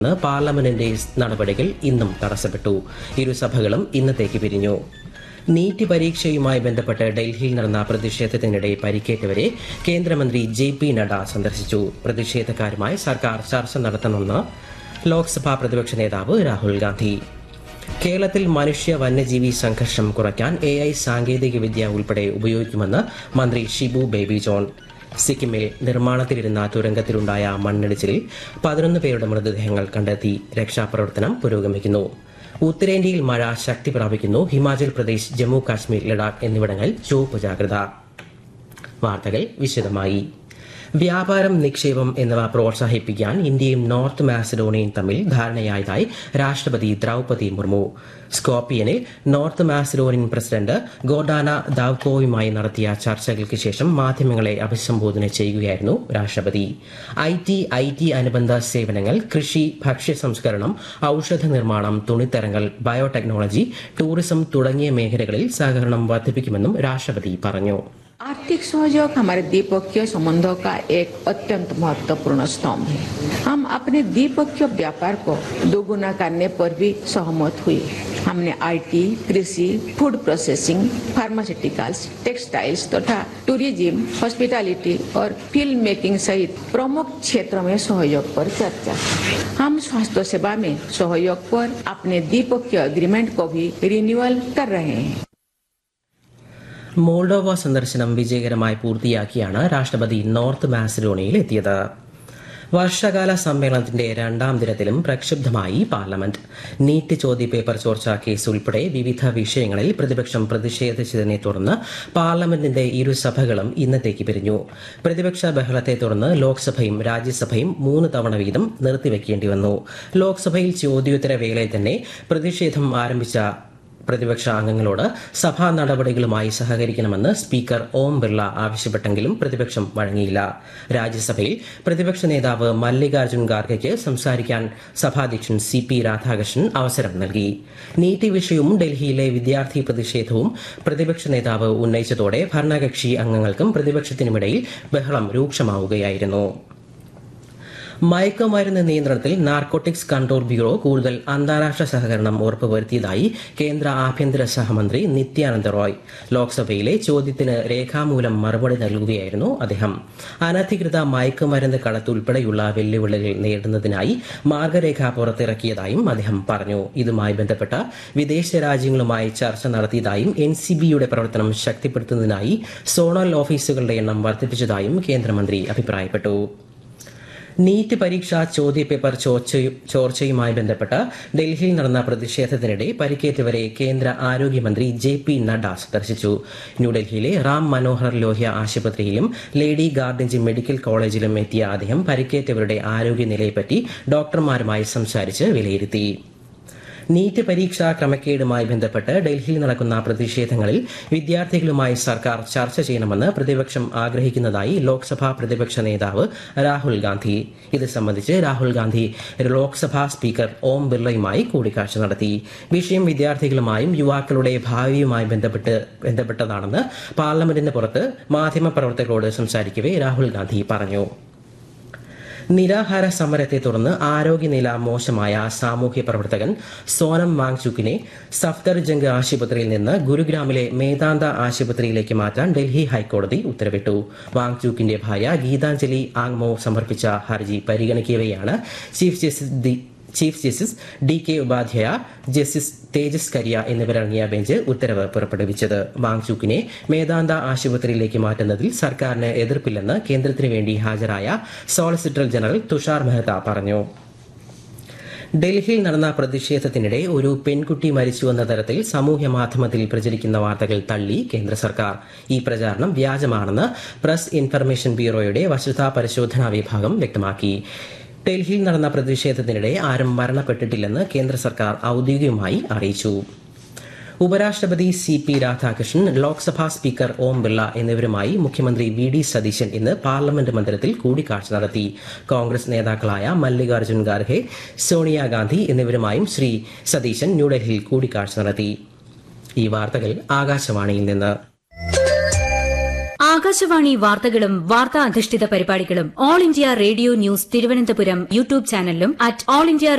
ന്ന് പാർലമെന്റിന്റെ നടപടികൾ ഇന്നും തടസ്സപ്പെട്ടു ഇരുസഭകളും ഇന്നത്തേക്ക് പിരിഞ്ഞു നീറ്റ് പരീക്ഷയുമായി ബന്ധപ്പെട്ട് ഡൽഹിയിൽ നടന്ന പ്രതിഷേധത്തിനിടെ പരിക്കേറ്റവരെ കേന്ദ്രമന്ത്രി ജെ പി നഡ്ഡ സന്ദർശിച്ചു പ്രതിഷേധക്കാരുമായി സർക്കാർ ചർച്ച നടത്തണമെന്ന് ലോക്സഭാ പ്രതിപക്ഷ നേതാവ് രാഹുൽ ഗാന്ധി കേരളത്തിൽ മനുഷ്യ വന്യജീവി സംഘർഷം കുറയ്ക്കാൻ എ ഐ സാങ്കേതികവിദ്യ ഉൾപ്പെടെ ഉപയോഗിക്കുമെന്ന് മന്ത്രി ഷിബു ബേബി ജോൺ സിക്കിമിൽ നിർമ്മാണത്തിലിരുന്ന തുരങ്കത്തിലുണ്ടായ മണ്ണിടിച്ചിലിൽ പതിനൊന്ന് പേരുടെ മൃതദേഹങ്ങൾ കണ്ടെത്തി രക്ഷാപ്രവർത്തനം പുരോഗമിക്കുന്നു ഉത്തരേന്ത്യയിൽ മഴ ശക്തി പ്രാപിക്കുന്നു ഹിമാചൽ പ്രദേശ് ജമ്മു കാശ്മീർ ലഡാക്ക് എന്നിവിടങ്ങളിൽ ചുവപ്പ് ജാഗ്രത വാർത്തകൾ വിശദമായി വ്യാപാരം നിക്ഷേപം എന്നിവ പ്രോത്സാഹിപ്പിക്കാൻ ഇന്ത്യയും നോർത്ത് മാസഡോണിയയും തമ്മിൽ ധാരണയായതായി രാഷ്ട്രപതി ദ്രൗപതി മുർമു സ്കോപ്പിയനിൽ നോർത്ത് മാസഡോണിയൻ പ്രസിഡന്റ് ഗോഡാന ദാവ്കോയുമായി നടത്തിയ ചർച്ചകൾക്ക് ശേഷം മാധ്യമങ്ങളെ അഭിസംബോധന ചെയ്യുകയായിരുന്നു രാഷ്ട്രപതി ഐ ടി ഐ ടി അനുബന്ധ സേവനങ്ങൾ കൃഷി ഭക്ഷ്യ സംസ്കരണം ഔഷധ നിർമ്മാണം തുണിത്തരങ്ങൾ ബയോടെക്നോളജി ടൂറിസം തുടങ്ങിയ മേഖലകളിൽ സഹകരണം വർദ്ധിപ്പിക്കുമെന്നും രാഷ്ട്രപതി പറഞ്ഞു आर्थिक सहयोग हमारे द्विपक्षीय संबंधों का एक अत्यंत महत्वपूर्ण स्तंभ है हम अपने द्विपक्षीय व्यापार को दोगुना करने पर भी सहमत हुए हमने आईटी, कृषि फूड प्रोसेसिंग फार्मास्यूटिकल्स टेक्सटाइल्स तथा टूरिज्म हॉस्पिटैलिटी और फिल्म मेकिंग सहित प्रमुख क्षेत्रों में सहयोग पर चर्चा की। हम स्वास्थ्य सेवा में सहयोग पर अपने द्विपक्षीय एग्रीमेंट को भी रिन्यूअल कर रहे हैं മോൾഡോവ സന്ദർശനം വിജയകരമായി പൂർത്തിയാക്കിയാണ് രാഷ്ട്രപതി നോർത്ത് മാസിഡോണിയയിൽ എത്തിയത് വർഷകാല സമ്മേളനത്തിന്റെ രണ്ടാം ദിനത്തിലും പ്രക്ഷുബ്ധമായി പാർലമെന്റ് നീറ്റ് ചോദ്യപേപ്പർ ചോർച്ചാ കേസ് ഉൾപ്പെടെ വിവിധ വിഷയങ്ങളിൽ പ്രതിപക്ഷം പ്രതിഷേധിച്ചതിനെ തുടർന്ന് പാർലമെന്റിന്റെ ഇരുസഭകളും ഇന്നത്തേക്ക് പിരിഞ്ഞു പ്രതിപക്ഷ ബഹളത്തെ തുടർന്ന് ലോക്സഭയും രാജ്യസഭയും മൂന്ന് തവണ വീതം നിർത്തിവെക്കേണ്ടി വന്നു ലോക്സഭയിൽ ചോദ്യോത്തര വേളയിൽ തന്നെ പ്രതിഷേധം ആരംഭിച്ച പ്രതിപക്ഷ അംഗങ്ങളോട് സഭാ നടപടികളുമായി സഹകരിക്കണമെന്ന് സ്പീക്കർ ഓം ബിർള ആവശ്യപ്പെട്ടെങ്കിലും പ്രതിപക്ഷം വഴങ്ങിയില്ല രാജ്യസഭയിൽ പ്രതിപക്ഷ നേതാവ് മല്ലികാർജ്ജുൻ ഖാർഗെയ്ക്ക് സംസാരിക്കാൻ സഭാധ്യക്ഷൻ സി പി രാധാകൃഷ്ണൻ അവസരം നൽകി നീറ്റ് വിഷയവും ഡൽഹിയിലെ വിദ്യാർത്ഥി പ്രതിഷേധവും പ്രതിപക്ഷ നേതാവ് ഉന്നയിച്ചതോടെ ഭരണകക്ഷി അംഗങ്ങൾക്കും പ്രതിപക്ഷത്തിനുമിടയിൽ ബഹളം രൂക്ഷമാവുകയായിരുന്നു മയക്കുമരുന്ന് നിയന്ത്രണത്തിൽ നാർക്കോട്ടിക്സ് കൺട്രോൾ ബ്യൂറോ കൂടുതൽ അന്താരാഷ്ട്ര സഹകരണം ഉറപ്പുവരുത്തിയതായി കേന്ദ്ര ആഭ്യന്തര സഹമന്ത്രി നിത്യാനന്ദ റോയ് ലോക്സഭയിലെ ചോദ്യത്തിന് രേഖാമൂലം മറുപടി നൽകുകയായിരുന്നു അദ്ദേഹം അനധികൃത മയക്കുമരുന്ന് കടത്ത് ഉൾപ്പെടെയുള്ള വെല്ലുവിളികൾ നേരിടുന്നതിനായി മാർഗരേഖ പുറത്തിറക്കിയതായും അദ്ദേഹം പറഞ്ഞു ഇതുമായി ബന്ധപ്പെട്ട വിദേശ രാജ്യങ്ങളുമായി ചർച്ച നടത്തിയതായും എൻ സി ബിയുടെ പ്രവർത്തനം ശക്തിപ്പെടുത്തുന്നതിനായി സോണൽ ഓഫീസുകളുടെ എണ്ണം വർദ്ധിപ്പിച്ചതായും കേന്ദ്രമന്ത്രി അഭിപ്രായപ്പെട്ടു നീറ്റ് പരീക്ഷാ ചോദ്യപേപ്പർ ചോർച്ചയു- ചോർച്ചയുമായി ബന്ധപ്പെട്ട് ഡൽഹിയിൽ നടന്ന പ്രതിഷേധത്തിനിടെ പരിക്കേറ്റവരെ കേന്ദ്ര ആരോഗ്യമന്ത്രി ജെ പി നഡ്ഡ സന്ദർശിച്ചു ന്യൂഡൽഹിയിലെ റാം മനോഹർ ലോഹ്യ ആശുപത്രിയിലും ലേഡി ഗാർഡൻജി മെഡിക്കൽ കോളേജിലും എത്തിയ അദ്ദേഹം പരിക്കേറ്റവരുടെ ആരോഗ്യനിലയെപ്പറ്റി ഡോക്ടർമാരുമായി സംസാരിച്ച് വിലയിരുത്തി നീറ്റ് പരീക്ഷാ ക്രമക്കേടുമായി ബന്ധപ്പെട്ട് ഡൽഹിയിൽ നടക്കുന്ന പ്രതിഷേധങ്ങളിൽ വിദ്യാർത്ഥികളുമായി സർക്കാർ ചർച്ച ചെയ്യണമെന്ന് പ്രതിപക്ഷം ആഗ്രഹിക്കുന്നതായി ലോക്സഭാ പ്രതിപക്ഷ നേതാവ് രാഹുൽ ഗാന്ധി ഇത് സംബന്ധിച്ച് രാഹുൽ ഗാന്ധി ലോക്സഭാ സ്പീക്കർ ഓം ബിർളയുമായി കൂടിക്കാഴ്ച നടത്തി വിഷയം വിദ്യാർത്ഥികളുമായും യുവാക്കളുടെ ഭാവിയുമായി ബന്ധപ്പെട്ട് ബന്ധപ്പെട്ടതാണെന്ന് പാർലമെന്റിന് പുറത്ത് മാധ്യമപ്രവർത്തകരോട് സംസാരിക്കവേ രാഹുൽ ഗാന്ധി പറഞ്ഞു നിരാഹാര സമരത്തെ തുടർന്ന് ആരോഗ്യനില മോശമായ സാമൂഹ്യ പ്രവർത്തകൻ സോനം വാങ്ചുക്കിനെ സഫ്ദർജംഗ് ആശുപത്രിയിൽ നിന്ന് ഗുരുഗ്രാമിലെ മേദാന്ത ആശുപത്രിയിലേക്ക് മാറ്റാൻ ഡൽഹി ഹൈക്കോടതി ഉത്തരവിട്ടു വാങ്ചുക്കിന്റെ ഭാര്യ ഗീതാഞ്ജലി ആങ്മോ സമർപ്പിച്ച ഹർജി പരിഗണിക്കവെയാണ് chief justice the chief justice D K Upadhyaya justice Tejas Kariya എന്നിവരടങ്ങിയ ബെഞ്ച് ഉത്തരവ് പുറപ്പെടുവിച്ചത് വാങ്ചുക്കിനെ മേദാന്ത ആശുപത്രിയിലേക്ക് മാറ്റുന്നതിൽ സർക്കാരിന് എതിർപ്പില്ലെന്ന് കേന്ദ്രത്തിന് വേണ്ടി ഹാജരായ സോളിസിറ്റർ ജനറൽ തുഷാർ മെഹ്ത പറഞ്ഞു ഡൽഹിയിൽ നടന്ന പ്രതിഷേധത്തിനിടെ ഒരു പെൺകുട്ടി മരിച്ചുവെന്ന തരത്തിൽ സമൂഹ മാധ്യമത്തിൽ പ്രചരിക്കുന്ന വാർത്തകൾ തള്ളി കേന്ദ്ര സർക്കാർ ഈ പ്രചാരണം വ്യാജമാണെന്ന് പ്രസ് ഇൻഫർമേഷൻ ബ്യൂറോയുടെ വസ്തുതാ പരിശോധനാ വിഭാഗം വ്യക്തമാക്കി ഡൽഹിയിൽ നടന്ന പ്രതിഷേധത്തിനിടെ ആരും മരണപ്പെട്ടിട്ടില്ലെന്ന് കേന്ദ്ര സർക്കാർ ഔദ്യോഗികമായി അറിയിച്ചു ഉപരാഷ്ട്രപതി C P Radhakrishnan Lok Sabha speaker Om Birla എന്നിവരുമായി മുഖ്യമന്ത്രി വി ഡി സതീശൻ ഇന്ന് പാർലമെന്റ് മന്ദിരത്തിൽ കൂടിക്കാഴ്ച നടത്തി കോൺഗ്രസ് നേതാക്കളായ മല്ലികാർജ്ജുൻ ഖാർഗെ സോണിയാഗാന്ധി എന്നിവരുമായും ശ്രീ സതീശൻ ന്യൂഡൽഹിയിൽ കൂടിക്കാഴ്ച നടത്തി ഈ വാർത്തകൾ ആകാശവാണിയിൽ നിന്ന് ആകാശവാണി വാർത്തകളും വാർത്താ അധിഷ്ഠിത പരിപാടികളും all India radio news Thiruvananthapuram YouTube ചാനലിലും അറ്റ് ഓൾ ഇന്ത്യ